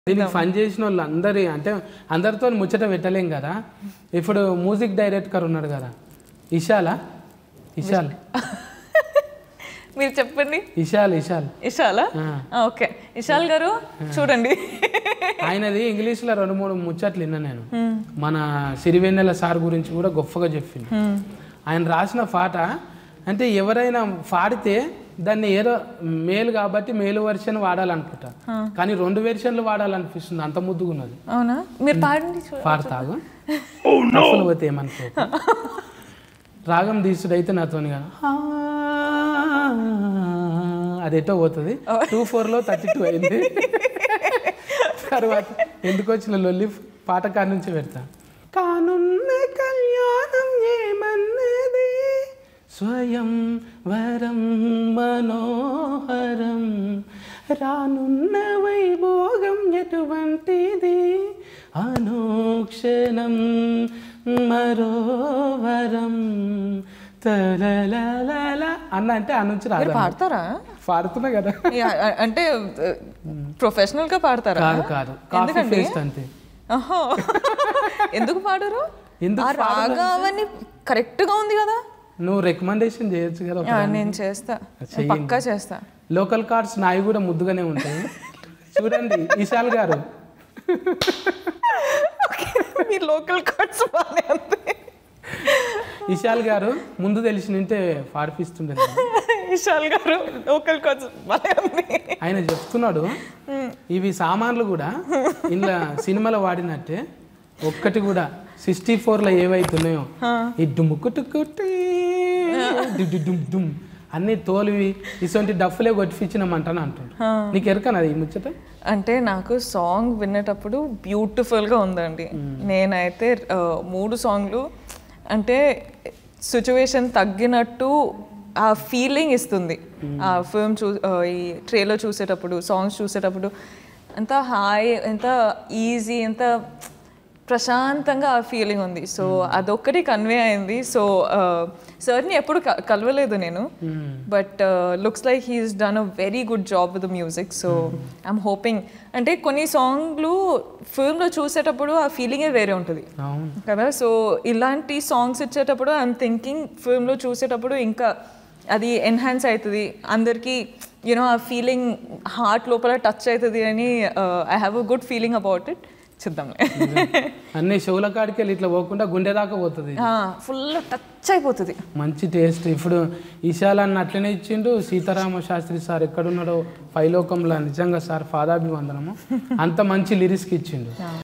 దీనికి ఫన్ చేసిన వాళ్ళు అందరి అంటే అందరితో ముచ్చట పెట్టలేం కదా ఇప్పుడు మ్యూజిక్ డైరెక్టర్ ఉన్నాడు కదా ఇషాలా ఇషాల్ మీరు చెప్పండి ఇషాల్ ఇషాల్ ఇషాలా ఆ. ఓకే ఇషాల్ గారు చూడండి ఆయనది ఇంగ్లీష్లో రెండు మూడు ముచ్చట్లు విన్నా నేను మన సిరివెన్నెల సార్ గురించి కూడా గొప్పగా చెప్పింది ఆయన రాసిన పాట అంటే ఎవరైనా పాడితే దాన్ని ఏదో మేలు కాబట్టి మేలు వెర్షన్ వాడాలనుకుంటా కానీ రెండు వెర్షన్లు వాడాలనిపిస్తుంది అంత ముద్దుగా ఉన్నది అవునా మీరు పాడండి చూ- పాడతాగు అసలు పోతే ఏమనుకో రాగం తీసుడైతే నాతోని కదా అది ఎటో పోతుంది టూ ఫోర్లో థర్టీ టూ అయింది తర్వాత ఎందుకు వచ్చిన లొల్లి పాట కాడి నుంచి పెడతా కానున్న కళ్యాణం ఏమన్నది స్వయం వరం మనోహరం రానున్న వైభోగం ఎటువంటిది అనుక్షణం మరో వరం తలలలల అన్న అంటే ఆ నుంచి మీరు రాదు పాడతారా పాడుతున్నా కదా యా, అ- అంటే ప్రొఫెషనల్ గా పాడతారా కాదు కాదు కాఫీ ఎందుకండి? పేస్ట్ అంతే ఆహా. ఎందుకు పాడరు ఎందుకు ఆ రాగా అవన్నీ కరెక్ట్ గా ఉంది కదా నువ్వు రికమెండేషన్ చేయొచ్చు కదా యా, నేను చేస్తా నేను పక్కా చేస్తా లోకల్ కార్డ్స్ నాయి కూడా ముద్దుగానే ఉంటాయి చూడండి విశాల్ గారు మీ లోకల్ కార్డ్స్ బాగానే ఉంది విశాల్ గారు ముందు తెలిసి నింటే పాడిపిస్తుండే విశాల్ గారు లోకల్ కార్డ్స్ బాగానే ఉంది ఆయన చెప్తున్నాడు ఇవి సామాన్లు కూడా ఇంట్లో సినిమాలో వాడినట్టే ఒక్కటి కూడా సిక్స్టీ ఫోర్లో ఏవైతున్నాయో ఈ డుమ్ముకుట్టుకుట్టి డుమ్ డుమ్ అన్ని తోలివి ఇటువంటి డఫ్లే కొట్టిపించినామంటాను అంటుండు నీకు ఎరకనది ఈ ముచ్చట అంటే నాకు సాంగ్ వినేటప్పుడు బ్యూటిఫుల్గా ఉందండి నేనైతే ఆ, మూడు సాంగ్లు అంటే సిచ్యువేషన్ తగ్గినట్టు ఆ ఫీలింగ్ ఇస్తుంది ఆ ఫిల్మ్ చూ ఆ, ఈ ట్రైలర్ చూసేటప్పుడు సాంగ్స్ చూసేటప్పుడు ఎంత హాయ్ ఎంత ఈజీ ఎంత ప్రశాంతంగా ఆ ఫీలింగ్ ఉంది సో అదొక్కటి కన్వే అయింది సో సార్ని ఎప్పుడు క- కలవలేదు నేను but looks like he's done a very good job with music so I'm hoping అంటే కొన్ని సాంగ్లు ఫిల్మ్లో చూసేటప్పుడు ఆ ఫీలింగే వేరే ఉంటుంది అవును కదా సో ఇలాంటి సాంగ్స్ ఇచ్చేటప్పుడు ఐఎమ్ థింకింగ్ ఫిల్మ్లో చూసేటప్పుడు ఇంకా అది ఎన్హాన్స్ అవుతుంది అందరికీ యూనో ఆ ఫీలింగ్ హార్ట్ లోపల టచ్ అవుతుంది అని I have a good feeling about it చూద్దాంలే అన్ని షోల కాడికి వెళ్ళి ఇట్లా పోకుండా గుండె దాకా పోతుంది ఫుల్ టచ్ అయిపోతుంది మంచి టేస్ట్ ఇప్పుడు ఈశాల్ అన్న అట్లనే ఇచ్చిండు సీతారామ శాస్త్రి సార్ ఎక్కడున్నాడో పైలోకంలో నిజంగా సార్ పాదాభివందనము అంత మంచి లిరిక్స్కి ఇచ్చిండు